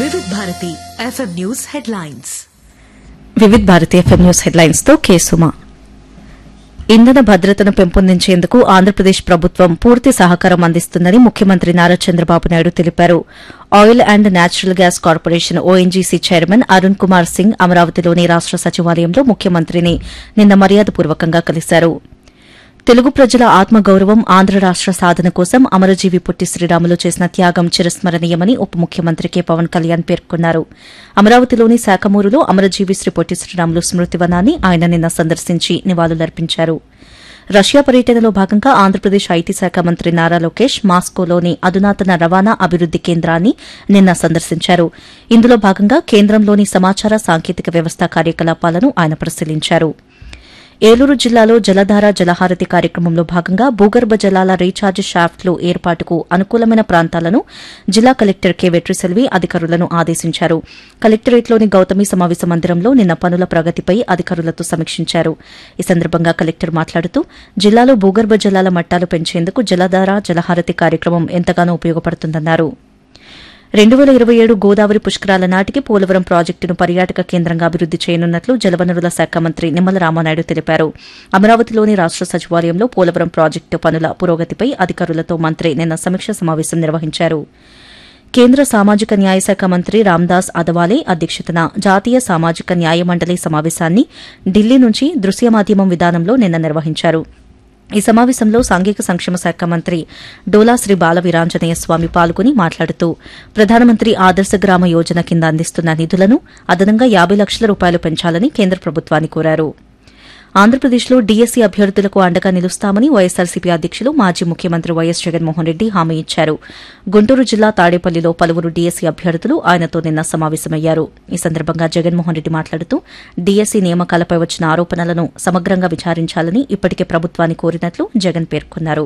వివిధ Bharati FM news headlines Vividh Bharati FM news headlines తో కేసుమా ఇంధన భద్రతను పెంపొందించేందుకు ఆంధ్రప్రదేశ్ ప్రభుత్వం పూర్తి సహకారం అందిస్తుందని ముఖ్యమంత్రి నారా చంద్రబాబు నాయుడు తెలిపారు oil and natural gas corporation ONGC chairman Arun Kumar Singh అమరావతిలోని రాష్ట సచివాలయంలో ముఖ్యమంత్రిని నిన్న మర్యాదపూర్వకంగా కలిశారు తెలుగు ప్రజల ఆత్మగౌరవం ఆంధ్ర రాష్ట సాధన కోసం అమరజీవి పుట్టి శ్రీరాములు చేసిన త్యాగం చిరస్మరణీయమని ఉప ముఖ్యమంత్రి కె పవన్ కళ్యాణ్ పేర్కొన్నారు అమరావతిలోని శాఖమూరులో అమరజీవి శ్రీ పొట్టి శ్రీరాములు స్మృతివనాన్ని ఆయన నిన్న సందర్శించి నివాళులర్పించారు రష్యా పర్యటనలో భాగంగా ఆంధ్రప్రదేశ్ ఐటీ శాఖ మంత్రి నారా లోకేష్ మాస్కోలోని అధునాతన రవాణా అభివృద్ది కేంద్రాన్ని నిన్న సందర్శించారు ఇందులో భాగంగా కేంద్రంలోని సమాచార సాంకేతిక వ్యవస్థ కార్యకలాపాలను ఆయన పరిశీలించారు ఏలూరు జిల్లాలో జలధార జలహారతి కార్యక్రమంలో భాగంగా భూగర్భ జలాల రీఛార్జ్ షాఫ్ట్లు ఏర్పాటుకు అనుకూలమైన ప్రాంతాలను జిల్లా కలెక్టర్ కె వెట్రిసెల్వి అధికారులను ఆదేశించారు కలెక్టరేట్లోని గౌతమి సమావేశ మందిరంలో నిన్న పనుల ప్రగతిపై అధికారులతో సమీక్షించారు ఈ సందర్భంగా కలెక్టర్ మాట్లాడుతూ జిల్లాలో భూగర్భ జలాల మట్టాలు పెంచేందుకు జలధార జలహారతి కార్యక్రమం ఎంతగానో ఉపయోగపడుతుందన్నారు రెండు వేల ఇరవై ఏడు గోదావరి పుష్కరాల నాటికి పోలవరం ప్రాజెక్టును పర్యాటక కేంద్రంగా అభివృద్ది చేయనున్నట్లు జలవనరుల శాఖ మంత్రి నిమ్మల రామానాయుడు తెలిపారు అమరావతిలోని రాష్ట సచివాలయంలో పోలవరం ప్రాజెక్టు పనుల పురోగతిపై అధికారులతో మంత్రి నిన్న సమీక్ష సమావేశం నిర్వహించారు కేంద్ర సామాజిక న్యాయ శాఖ మంత్రి రామ్దాస్ అదవాలే అధ్యక్షతన జాతీయ సామాజిక న్యాయ మండలి సమావేశాన్ని ఢిల్లీ నుంచి దృశ్య మాధ్యమం విధానంలో నిన్న నిర్వహించారు ఈ సమావేశంలో సాంఘిక సంక్షేమ శాఖ మంత్రి డోలా శ్రీ బాల వీరాంజనేయ స్వామి పాల్గొని మాట్లాడుతూ ప్రధానమంత్రి ఆదర్శ గ్రామ యోజన కింద అందిస్తున్న నిధులను అదనంగా యాబై లక్షల రూపాయలు పెంచాలని కేంద్ర ప్రభుత్వాన్ని కోరారు ఆంధ్రప్రదేశ్లో డీఎస్సీ అభ్యర్థులకు అండగా నిలుస్తామని వైఎస్సార్సీపీ అధ్యకులు మాజీ ముఖ్యమంత్రి వైఎస్ జగన్మోహన్ రెడ్డి హామీ ఇచ్చారు గుంటూరు జిల్లా తాడేపల్లిలో పలువురు డీఎస్సీ అభ్యర్థులు ఆయనతో నిన్న సమావేశమయ్యారు ఈ సందర్భంగా జగన్మోహన్ రెడ్డి మాట్లాడుతూ డీఎస్సీ నియామకాలపై వచ్చిన ఆరోపణలను సమగ్రంగా విచారించాలని ఇప్పటికే ప్రభుత్వాన్ని కోరినట్లు జగన్ పేర్కొన్నారు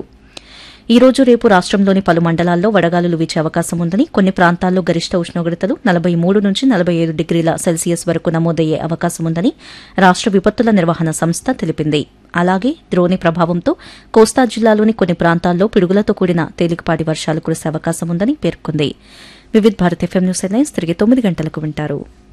ఈ రోజు రేపు రాష్టంలోని పలు మండలాల్లో వడగాలులు వీచే అవకాశం ఉందని కొన్ని ప్రాంతాల్లో గరిష్ట ఉష్ణోగ్రతలు నలభై మూడు నుంచి నలభై ఐదు డిగ్రీల సెల్సియస్ వరకు నమోదయ్యే అవకాశం ఉందని రాష్ట విపత్తుల నిర్వహణ సంస్థ తెలిపింది అలాగే ద్రోణి ప్రభావంతో కోస్తా జిల్లాలోని కొన్ని ప్రాంతాల్లో పిడుగులతో కూడిన తేలికపాటి వర్షాలు కురిసే అవకాశం ఉందని పేర్కొంది Vividh Bharat FM news headlines తిరిగి తొమ్మిది గంటలకు వింటారు